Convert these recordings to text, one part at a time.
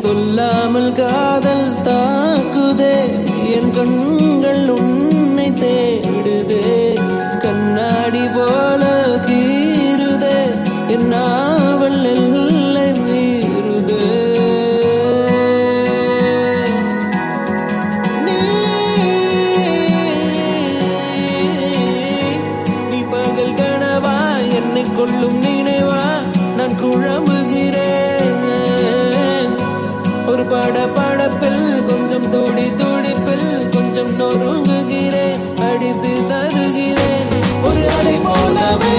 சொல்லாமல் காதல் தாக்குதே என் கண்கள் உன்னை தேடுதே கண்ணாடி போல கீறுதே என் நாவல் எல்லை மீறுதே நீ நீ பகல் கனவா என்னை கொள்ளும் நினைவா நான் குழம்புகிறேன் ஒரு பட படப்பில் கொஞ்சம் துடி துடிப்பில் கொஞ்சம் நொறுங்குகிறேன் அடிசு தருகிறேன் ஒரு அலை போலவே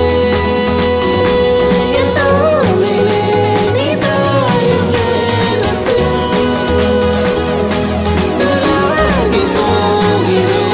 என் தோளிலே நீ சாயும் நேரத்தில் நானாகி போகிறேன்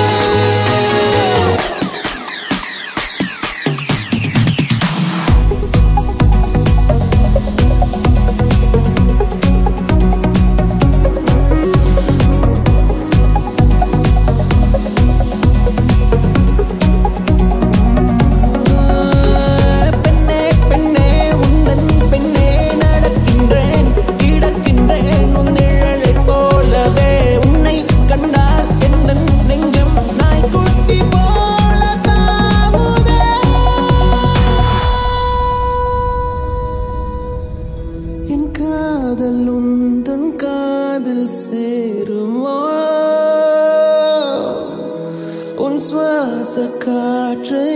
பெண்ணே பெண்ணே உந்தன் பெண்ணே நடக்கின்றேன் கிடக்கின்றேன் உன் நிழலைப் போலவே உன்னை கண்டால் எந்தன் நெஞ்சம் நாய்க்குட்டி போல தாவுதே என் காதல் உந்தன் காதில் சேருமோ உன் சுவாச காற்று